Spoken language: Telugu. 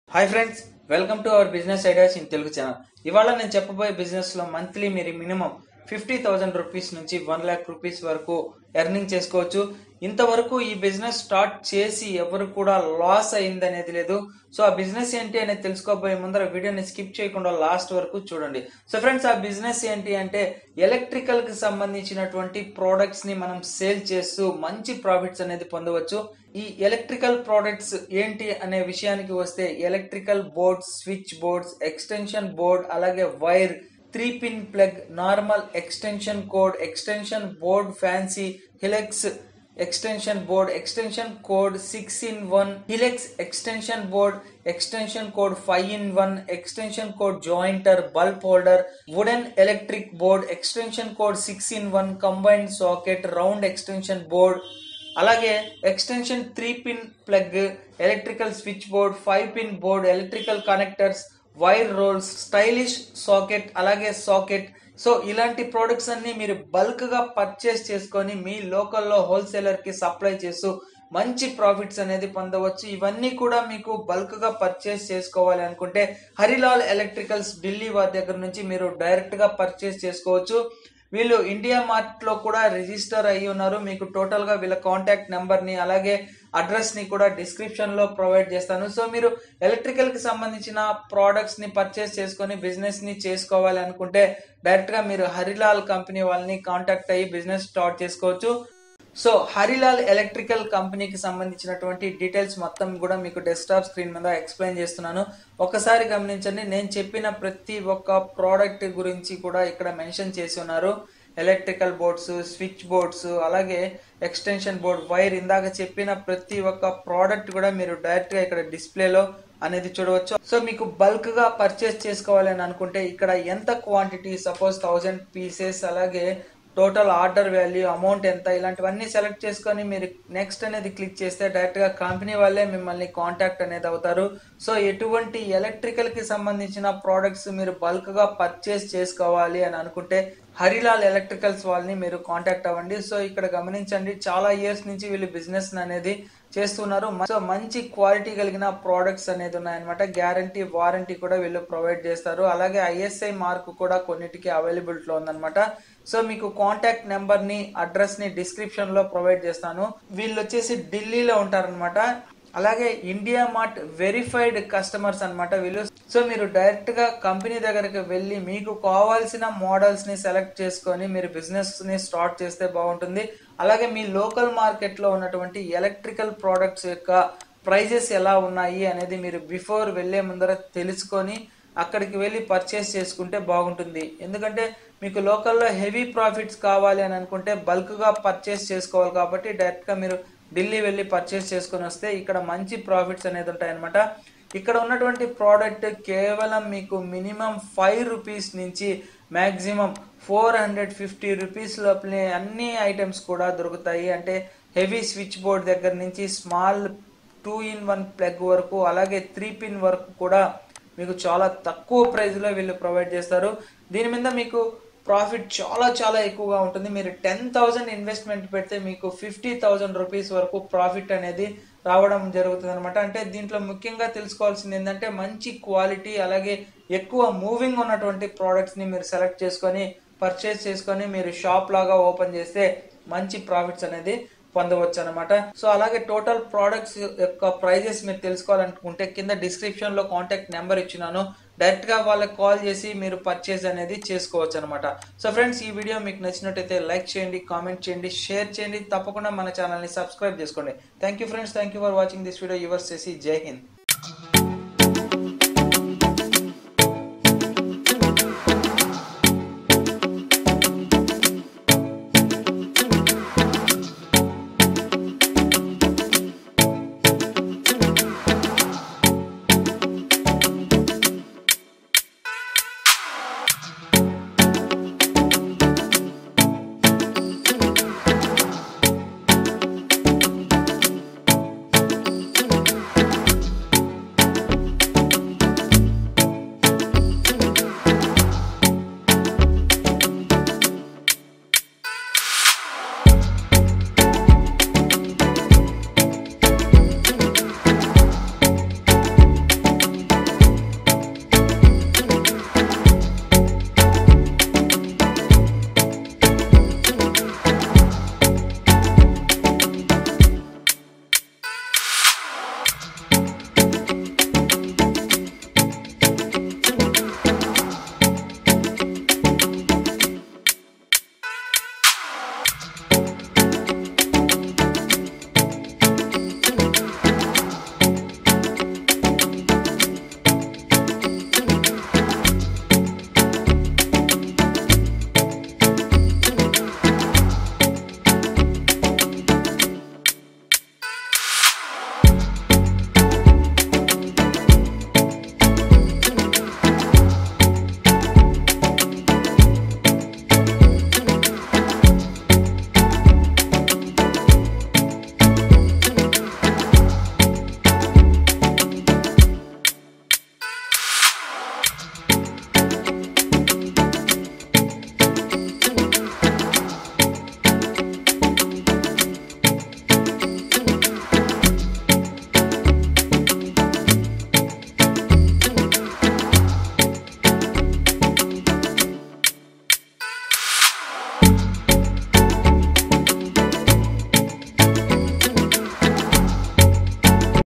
hi friends welcome to our business ideas in Telugu channel ఇవాళ నేను చెప్పబోయే బిజినెస్ లో మంత్లీ మీరు మినిమం ఫిఫ్టీ థౌసండ్ రూపీస్ నుంచి వన్ ల్యాక్ రూపీస్ వరకు ఎర్నింగ్ చేసుకోవచ్చు ఇంతవరకు ఈ బిజినెస్ స్టార్ట్ చేసి ఎవరు కూడా లాస్ అయింది అనేది లేదు సో ఆ బిజినెస్ ఏంటి అనేది తెలుసుకోబోయే ముందర వీడియోని స్కిప్ చేయకుండా లాస్ట్ వరకు చూడండి సో ఫ్రెండ్స్ ఆ బిజినెస్ ఏంటి అంటే ఎలక్ట్రికల్ కి సంబంధించినటువంటి ప్రోడక్ట్స్ ని మనం సేల్ చేస్తూ మంచి ప్రాఫిట్స్ అనేది పొందవచ్చు ఈ ఎలక్ట్రికల్ ప్రోడక్ట్స్ ఏంటి అనే విషయానికి వస్తే electrical boards switch boards extension board అలాగే wire three pin plug normal extension cord extension board fancy Hilex extension board extension cord six in one Hilex extension board extension cord five in one extension cord jointer bulb holder wooden electric board extension cord six in one combined socket round extension board అలాగే extension three pin plug electrical switch board five pin board electrical connectors wire roles stylish socket అలాగే సాకెట్ సో ఇలాంటి ప్రోడక్ట్స్ అన్ని మీరు బల్క్ గా పర్చేస్ చేసుకొని మీ లోకల్లో హోల్సేలర్ కి సప్లై చేస్తూ మంచి ప్రాఫిట్స్ అనేది పొందవచ్చు ఇవన్నీ కూడా మీకు బల్క్ గా పర్చేస్ చేసుకోవాలి అనుకుంటే హరిలాల్ ఎలక్ట్రికల్స్ ఢిల్లీ వారి దగ్గర నుంచి మీరు డైరెక్ట్ గా పర్చేస్ చేసుకోవచ్చు వీళ్ళు ఇండియా మార్ట్ లో కూడా రిజిస్టర్ అయ్యి ఉన్నారు మీకు టోటల్ గా వీళ్ళ కాంటాక్ట్ నెంబర్ ని అలాగే అడ్రస్ ని కూడా డిస్క్రిప్షన్ లో ప్రొవైడ్ చేస్తాను సో మీరు ఎలక్ట్రికల్ కి సంబంధించిన ప్రోడక్ట్స్ ని పర్చేస్ చేసుకొని బిజినెస్ ని చేసుకోవాలి అనుకుంటే డైరెక్ట్ గా మీరు హరిలాల్ కంపెనీ వాళ్ళని కాంటాక్ట్ అయ్యి బిజినెస్ స్టార్ట్ చేసుకోవచ్చు సో హరిలాల్ ఎలక్ట్రికల్ కంపెనీకి సంబంధించినటువంటి డీటెయిల్స్ మొత్తం కూడా మీకు డెస్క్టాప్ స్క్రీన్ మీద ఎక్స్ప్లెయిన్ చేస్తున్నాను ఒకసారి గమనించండి నేను చెప్పిన ప్రతి ఒక్క ప్రోడక్ట్ గురించి కూడా ఇక్కడ మెన్షన్ చేసి ఉన్నారు ఎలక్ట్రికల్ బోర్డ్స్ స్విచ్ బోర్డ్స్ అలాగే ఎక్స్టెన్షన్ బోర్డ్ వైర్ ఇందాక చెప్పిన ప్రతి ఒక్క ప్రోడక్ట్ కూడా మీరు డైరెక్ట్ గా ఇక్కడ డిస్ప్లేలో అనేది చూడవచ్చు సో మీకు బల్క్ గా పర్చేస్ చేసుకోవాలి అని అనుకుంటే ఇక్కడ ఎంత క్వాంటిటీ సపోజ్ థౌజండ్ పీసెస్ అలాగే టోటల్ ఆర్డర్ వాల్యూ అమౌంట్ ఎంత ఇలాంటివన్నీ సెలెక్ట్ చేసుకొని మీరు నెక్స్ట్ అనేది క్లిక్ చేస్తే డైరెక్ట్ గా కంపెనీ వాళ్ళే మిమ్మల్ని కాంటాక్ట్ అనేది అవుతారు సో ఎటువంటి ఎలక్ట్రికల్ కి సంబంధించిన ప్రోడక్ట్స్ మీరు బల్క్ గా పర్చేస్ చేసుకోవాలి అని అనుకుంటే హరిలాల్ ఎలక్ట్రికల్స్ వాళ్ళని మీరు కాంటాక్ట్ అవ్వండి సో ఇక్కడ గమనించండి చాలా ఇయర్స్ నుంచి వీళ్ళు బిజినెస్ అనేది చేస్తున్నారు సో మంచి క్వాలిటీ కలిగిన ప్రోడక్ట్స్ అనేది ఉన్నాయన్నమాట గ్యారంటీ వారంటీ కూడా వీళ్ళు ప్రొవైడ్ చేస్తారు అలాగే ఐఎస్ఐ మార్క్ కూడా కొన్నిటికి అవైలబిలిటీలో ఉందన్నమాట సో మీకు కాంటాక్ట్ నెంబర్ ని అడ్రస్ ని డిస్క్రిప్షన్ లో ప్రొవైడ్ చేస్తాను వీళ్ళు వచ్చేసి ఢిల్లీలో ఉంటారనమాట అలాగే ఇండియా మార్ట్ వెరిఫైడ్ కస్టమర్స్ అన్నమాట వీళ్ళు సో మీరు డైరెక్ట్ గా కంపెనీ దగ్గరికి వెళ్ళి మీకు కావాల్సిన మోడల్స్ ని సెలెక్ట్ చేసుకొని మీరు బిజినెస్ ని స్టార్ట్ చేస్తే బాగుంటుంది అలాగే మీ లోకల్ మార్కెట్ లో ఉన్నటువంటి ఎలక్ట్రికల్ ప్రోడక్ట్స్ యొక్క ప్రైజెస్ ఎలా ఉన్నాయి అనేది మీరు బిఫోర్ వెళ్లే ముందర తెలుసుకొని అక్కడికి వెళ్ళి పర్చేస్ చేసుకుంటే బాగుంటుంది ఎందుకంటే మీకు లోకల్లో హెవీ ప్రాఫిట్స్ కావాలి అని అనుకుంటే బల్క్గా పర్చేస్ చేసుకోవాలి కాబట్టి డైరెక్ట్గా మీరు ఢిల్లీ వెళ్ళి పర్చేస్ చేసుకొని వస్తే ఇక్కడ మంచి ప్రాఫిట్స్ అనేది ఉంటాయన్నమాట ఇక్కడ ఉన్నటువంటి ప్రోడక్ట్ కేవలం మీకు మినిమం ఫైవ్ రూపీస్ నుంచి maximum four hundred fifty rupees లోపలే అన్ని ఐటమ్స్ కూడా దొరుకుతాయి అంటే హెవీ స్విచ్ బోర్డ్ దగ్గర నుంచి small two in one plug వరకు అలాగే త్రీ పిన్ వరకు కూడా మీకు చాలా తక్కువ ప్రైస్లో వీళ్ళు ప్రొవైడ్ చేస్తారు దీని మీద మీకు ప్రాఫిట్ చాలా చాలా ఎక్కువగా ఉంటుంది మీరు టెన్ థౌజండ్ ఇన్వెస్ట్మెంట్ పెడితే మీకు ఫిఫ్టీ థౌజండ్ రూపీస్ వరకు ప్రాఫిట్ అనేది రావడం జరుగుతుంది అనమాట అంటే దీంట్లో ముఖ్యంగా తెలుసుకోవాల్సింది ఏంటంటే మంచి క్వాలిటీ అలాగే ఎక్కువ మూవింగ్ ఉన్నటువంటి ప్రోడక్ట్స్ని మీరు సెలెక్ట్ చేసుకొని పర్చేస్ చేసుకొని మీరు షాప్ లాగా ఓపెన్ చేస్తే మంచి ప్రాఫిట్స్ అనేది పొందవచ్చు అనమాట సో అలాగే టోటల్ ప్రోడక్ట్స్ యొక్క ప్రైజెస్ మీరు తెలుసుకోవాలనుకుంటే కింద డిస్క్రిప్షన్ లో కాంటాక్ట్ నెంబర్ ఇచ్చినాను డైరెక్ట్ గా వాళ్ళకి కాల్ చేసి మీరు పర్చేస్ అనేది చేసుకోవచ్చు అనమాట సో ఫ్రెండ్స్ ఈ వీడియో మీకు నచ్చినట్టయితే లైక్ చేయండి కామెంట్ చేయండి షేర్ చేయండి తప్పకుండా మన ఛానల్ని సబ్స్క్రైబ్ చేసుకోండి thank you friends thank you for watching this video యువర్ చేసి జై హింద్